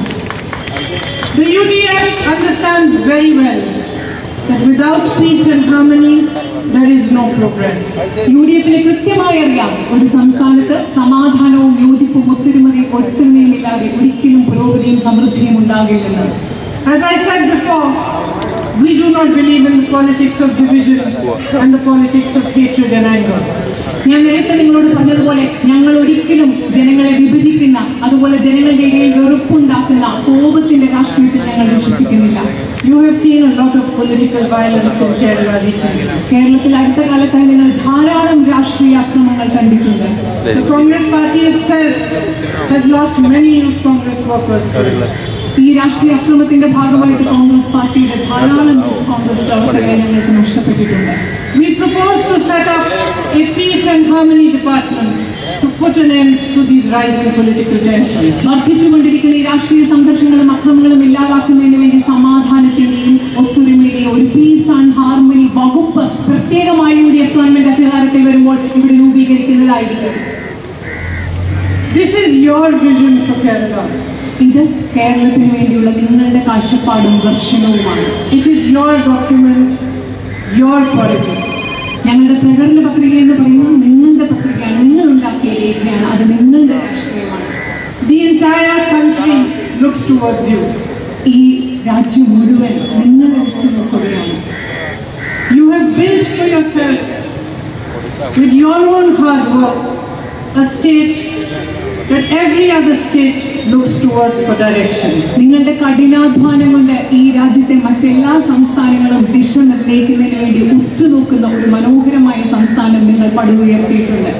The UDF understands very well that without peace and harmony, there is no progress. U D എഫിന് കൃത്യമായി അറിയാം ഒരു സംസ്ഥാനത്ത് സമാധാനവും യോജിപ്പും ഒത്തൊരുമതി ഒത്തൊരുമയും ഇല്ലാതെ ഒരിക്കലും പുരോഗതിയും സമൃദ്ധിയും ഉണ്ടാകില്ലെന്ന് As I said before, we do not believe in the politics of division and the politics of hatred and anger. ഞാൻ നേരത്തെ നിങ്ങളോട് പറഞ്ഞതുപോലെ ഞങ്ങൾ ഒരിക്കലും ജനങ്ങളെ വിഭജിക്കുന്ന അതുപോലെ ജനങ്ങളുടെ ഇടയിൽ വെറുപ്പുണ്ടാക്കുന്ന കോപത്തിന്റെ രാഷ്ട്രീയത്തിൽ ഞങ്ങൾ വിശ്വസിക്കുന്നില്ല You have seen a lot of political violence in Kerala recently. കേരളത്തിൽ അടുത്ത കാലത്തായി നിങ്ങൾ ധാരാളം രാഷ്ട്രീയ അക്രമങ്ങൾ കണ്ടിട്ടുണ്ട് The Congress party itself has lost many youth Congress workers today. ഈ രാഷ്ട്രീയ അക്രമത്തിന്റെ ഭാഗമായിട്ട് കോൺഗ്രസ് പാർട്ടിയുടെ ധാരാളം യൂത്ത് കോൺഗ്രസ് പ്രവർത്തകരെ ഞങ്ങൾക്ക് നഷ്ടപ്പെട്ടിട്ടുണ്ട് We propose to set up a peace and harmony department to put an end to these rising political tensions. വർദ്ധിച്ചുകൊണ്ടിരിക്കുന്ന ഈ രാഷ്ട്രീയ സംഘർഷങ്ങളും അക്രമങ്ങളും ഇല്ലാതാക്കുന്നതിന് വേണ്ടി സമാധാനത്തിന്റെയും ഒത്തൊരുമയുടെയും ഒരു പീസ് ആൻഡ് ഹാർമണി വകുപ്പ് പ്രത്യേകമായി യു ഡി എഫ് ഗവൺമെന്റ് അധികാരത്തിൽ വരുമ്പോൾ ഇവിടെ രൂപീകരിക്കുന്നതായിരിക്കും This is your vision for Kerala. ഇത് കേരളത്തിന് വേണ്ടിയുള്ള നിങ്ങളുടെ കാഴ്ചപ്പാടും ദർശനവുമാണ് It is your document, your politics. ഞങ്ങളുടെ പ്രകടന പത്രിക എന്ന് പറയുന്നത് നിങ്ങളുടെ പത്രികയാണ് നിങ്ങൾ ഉണ്ടാക്കിയ രേഖയാണ് അത് നിങ്ങളുടെ രാഷ്ട്രീയമാണ് The entire country looks towards you. ഈ രാജ്യം മുഴുവൻ നിങ്ങളെ വെച്ച് നോക്കുകയാണ് You have built for yourself, with your own hard work, a state that every other state looks towards for direction. നിങ്ങളുടെ കഠിനാധ്വാനം കൊണ്ട് ഈ രാജ്യത്തെ മറ്റെല്ലാ സംസ്ഥാനങ്ങളും ദിശ നിർണ്ണയിക്കുന്നതിന് വേണ്ടി ഉറ്റുനോക്കുന്ന ഒരു മനോഹരമായ സംസ്ഥാനം നിങ്ങൾ പടുത്തുയർത്തിയിട്ടുണ്ട്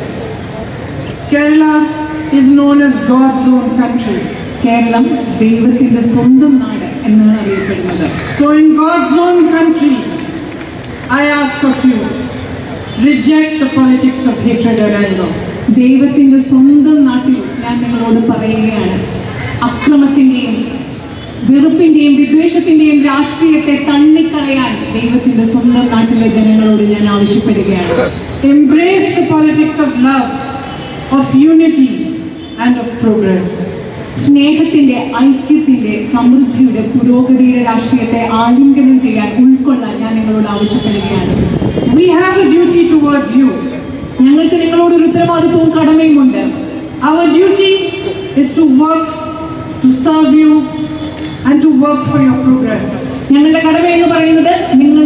Kerala is known as God's own country. Keralam ദൈവത്തിന്റെ സ്വന്തം നാട് എന്നാണ് അറിയപ്പെടുന്നത് So, in God's own country, I ask of you, reject the politics of hatred and anger. ദൈവത്തിന്റെ സ്വന്തം നാട്ടിൽ ഞാൻ നിങ്ങളോട് പറയുകയാണ് അക്രമത്തിന്റെയും വെറുപ്പിന്റെയും വിദ്വേഷത്തിന്റെയും രാഷ്ട്രീയത്തെ തള്ളിക്കളയാൻ ദൈവത്തിന്റെ സ്വന്തം നാട്ടിലെ ജനങ്ങളോട് ഞാൻ ആവശ്യപ്പെടുകയാണ് Embrace the politics of love, of unity, and of progress. സ്നേഹത്തിന്റെ ഐക്യത്തിന്റെ സമൃദ്ധിയുടെ പുരോഗതിയുടെ രാഷ്ട്രീയത്തെ ആലിംഗനം ചെയ്യാൻ ഉൾക്കൊള്ളാൻ ഞാൻ നിങ്ങളോട് ആവശ്യപ്പെടുകയാണ് We have a duty towards you. ഞങ്ങൾക്ക് നിങ്ങളോട് ഒരു ഉത്തരവാദിത്വവും കടമയുമുണ്ട് Our duty is to work, to serve you, and to work for your progress. ഞങ്ങളുടെ കടമ എന്ന് പറയുന്നത് നിങ്ങളുടെ പുരോഗതി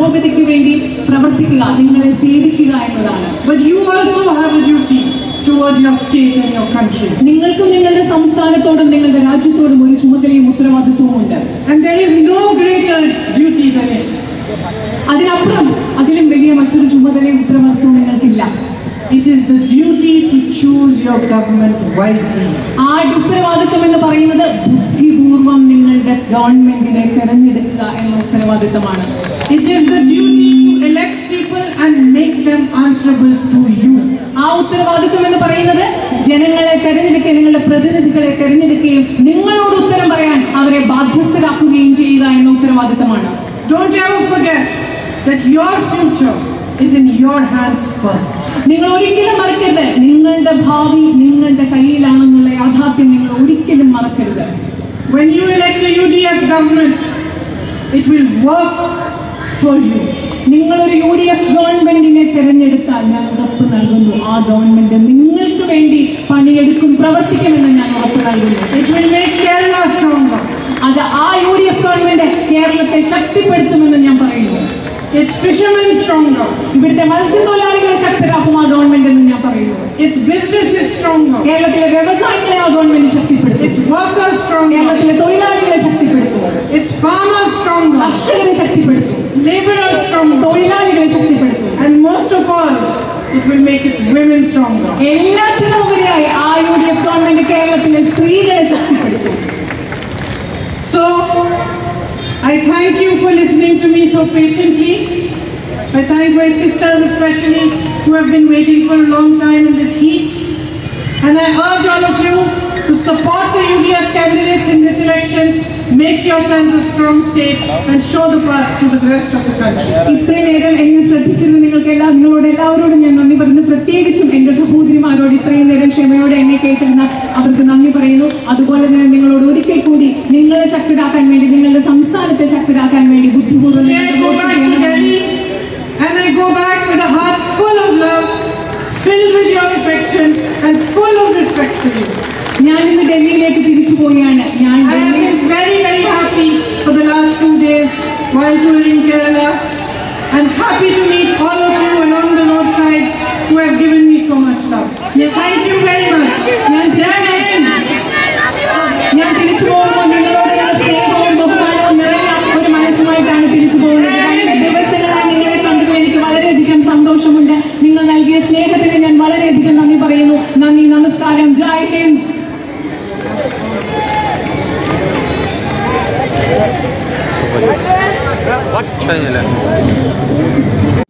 പുരോഗതിക്ക് വേണ്ടി പ്രവർത്തിക്കുക നിങ്ങളെ സേവിക്കുക എന്നതാണ് But you also have a duty towards your state and your country. നിങ്ങൾക്കും നിങ്ങളുടെ സംസ്ഥാനത്തോടും നിങ്ങളുടെ രാജ്യത്തോടും ഒരു ചുമതലയും ഉത്തരവാദിത്വവും ഉണ്ട് And there is no greater duty than it. അതിനപ്പുറം അതിലും വലിയ മറ്റൊരു ചുമതലയും ഉത്തരവാദിത്വവും നിങ്ങൾക്കില്ല It is the duty to choose your government wisely. ആ ഉത്തരവാദിത്വം എന്ന് പറയുന്നത് ബുദ്ധിപൂർവം നിങ്ങളുടെ ഗവൺമെന്റിനെ തെരഞ്ഞെടുക്കുക എന്ന ഉത്തരവാദിത്വമാണ് It is the duty to elect people and make them answerable to you. ആ ഉത്തരവാദിത്വം എന്ന് പറയുന്നത് ജനങ്ങളെ തെരഞ്ഞെടുക്കുകയും നിങ്ങളുടെ പ്രതിനിധികളെ തെരഞ്ഞെടുക്കുകയും നിങ്ങളോട് ഉത്തരം പറയാൻ അവരെ ബാധ്യസ്ഥരാക്കുകയും ചെയ്യുക എന്ന ഉത്തരവാദിത്തമാണ് Don't ever forget that your future is in your hands first. നിങ്ങൾ ഒരിക്കലും മറക്കരുത് നിങ്ങളുടെ ഭാവി നിങ്ങളുടെ കയ്യിലാണെന്നുള്ള യാഥാർത്ഥ്യം നിങ്ങൾ ഒരിക്കലും മറക്കരുത് When you elect a UDF government, it will work for you. നിങ്ങളൊരു യു ഡി എഫ് ഗവൺമെന്റിനെ തെരഞ്ഞെടുത്താൽ ഞാൻ ഉറപ്പ് നൽകുന്നു ആ ഗവൺമെന്റ് നിങ്ങൾക്ക് വേണ്ടി പണിയെടുക്കും പ്രവർത്തിക്കുമെന്ന് ഞാൻ ഉറപ്പ് നൽകുന്നു It will make Kerala stronger. അത് ആ യു ഡി എഫ് ഗവൺമെന്റ് കേരളത്തെ ശക്തിപ്പെടുത്തുമെന്ന് ഞാൻ പറയുന്നു Its fishermen stronger. ഇവിടുത്തെ മത്സ്യത്തൊഴിലാളികളെ ശക്തരാക്കും ആ ഗവൺമെന്റ് എന്ന് ഞാൻ പറയുന്നു Its business is stronger. കേരളത്തിലെ വ്യവസായികളെ ആ ഗവൺമെന്റ് ശക്തിപ്പെടുത്തും Its workers stronger. കേരളത്തിലെ തൊഴിലാളികളെ ശക്തിപ്പെടുത്തും Its farmers stronger. കർഷകരെ ശക്തിപ്പെടുത്തും Laborers stronger. തൊഴിലാളികളെ ശക്തിപ്പെടുത്തും And most of all, it will make its women stronger. എല്ലാത്തിനും ഉപരിയായി ആ യു ഡി എഫ് ഗവൺമെന്റ് കേരളത്തിലെ സ്ത്രീകളെ ശക്തിപ്പെടുത്തും So, I thank you for listening to me so patiently. I thank my sisters especially who have been waiting for a long time in this heat. And I urge all of you to support the UDF candidates in this election, make yourselves a strong state and show the path to the rest of the country. ഇത്രയും നേരം എന്നെ ശ്രദ്ധിച്ചിരുന്ന നിങ്ങൾക്ക് എല്ലാ നിങ്ങളോട് എല്ലാവരോടും ഞാൻ നന്ദി പറയുന്നു പ്രത്യേകിച്ചും എന്റെ സഹോദരിമാരോട് ഇത്രയും നേരം ക്ഷമയോടെ എന്നെ കേട്ടിരുന്ന അവർക്ക് നന്ദി പറയുന്നു അതുപോലെ തന്നെ നിങ്ങളോട് ഒരിക്കൽ കൂടി നിങ്ങളെ ശക്തരാക്കാൻ വേണ്ടി നിങ്ങളുടെ സംസ്ഥാനത്തെ ശക്തരാക്കാൻ വേണ്ടി ബുദ്ധിപൂർവ്വം May I നിങ്ങൾക്ക് go വോട്ട് back to ചെയ്യണമെന്ന് Delhi and I go back with a heart full of love, filled with your affection and full of respect for you. ഞാൻ ഇന്ന് ഡൽഹിയിലേക്ക് തിരിച്ചു പോവുകയാണ് ഞാൻ I have Delhi been very, very happy for the last two days while touring Kerala and happy to meet all of you along the roadsides who have given me so much love. Thank you very much. ഞാൻ Jai Hind. ഞാൻ തിരിച്ചു പോകുമ്പോൾ നിങ്ങളോടുള്ള സ്നേഹവും ബഹുമാനവും നിറഞ്ഞ ഒരു മനസ്സുമായിട്ടാണ് തിരിച്ചു പോകുന്നത് കഴിഞ്ഞ ദിവസങ്ങളായി നിങ്ങളെ കണ്ടതിൽ എനിക്ക് വളരെയധികം സന്തോഷമുണ്ട് നിങ്ങൾ നൽകിയ സ്നേഹത്തിന് ഞാൻ വളരെയധികം നന്ദി പറയുന്നു നന്ദി നമസ്കാരം ജയ് ഹിന്ദ് കഴിഞ്ഞില്ലേ